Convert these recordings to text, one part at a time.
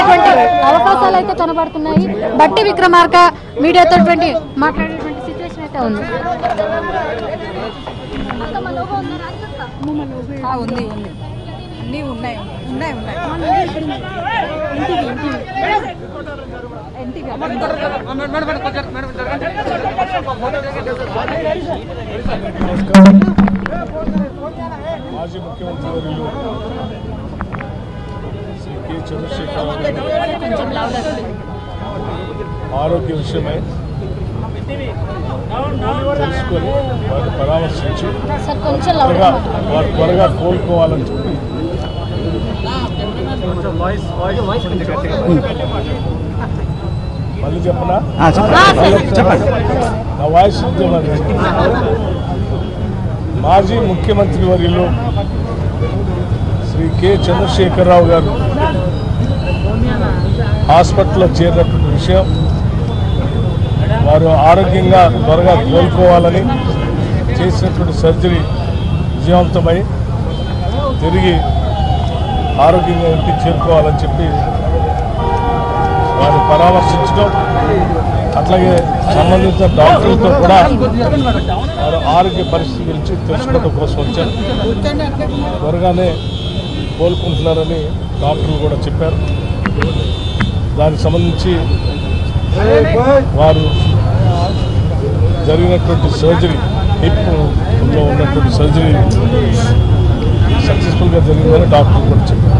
వచ్చేటువంటి అవకాశాలు అయితే కనబడుతున్నాయి బట్టి విక్రమార్క మీడియాతో మాట్లాడేటువంటి సిచ్యువేషన్ అయితే ఉంది ఆ, ఉంది ఉంది అన్నీ ఉన్నాయి ఉన్నాయి ఉన్నాయి ఎన్టీవీ మాజీ ముఖ్యమంత్రి వర్యులు శ్రీ కె చంద్రశేఖరరావు గారి ఆరోగ్య విషయమై తెలుసుకొని వారిని పరామర్శించి సార్ కొంచెం త్వరగా వారు త్వరగా కోలుకోవాలని చెప్పి మళ్ళీ చెప్పనా చెప్పండి నా వాయిస్ వింటున్నది. మాజీ ముఖ్యమంత్రి వర్యులు శ్రీ కె చంద్రశేఖరరావు గారు హాస్పిటల్లో చేరినటువంటి విషయం వారు ఆరోగ్యంగా త్వరగా కోలుకోవాలని చేసినటువంటి సర్జరీ విజయవంతమై తిరిగి ఆరోగ్యంగా ఇంటికి చేరుకోవాలని చెప్పి వారిని పరామర్శించడం అట్లాగే సంబంధిత డాక్టర్లతో కూడా వారి ఆరోగ్య పరిస్థితి గురించి తెలుసుకోవడం కోసం వచ్చారు త్వరగానే కోలుకుంటున్నారని డాక్టర్లు కూడా చెప్పారు దానికి సంబంధించి వారు జరిగినటువంటి సర్జరీ హిప్లో ఉన్నటువంటి సర్జరీ సక్సెస్ఫుల్గా జరిగిందని డాక్టర్లు కూడా చెప్పారు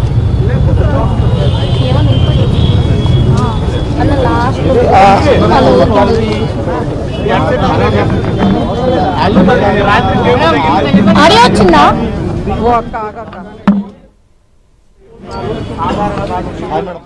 అన్న లాస్ట్ ఆడియో వచ్చిందా ఓ అక్క ఆగక్క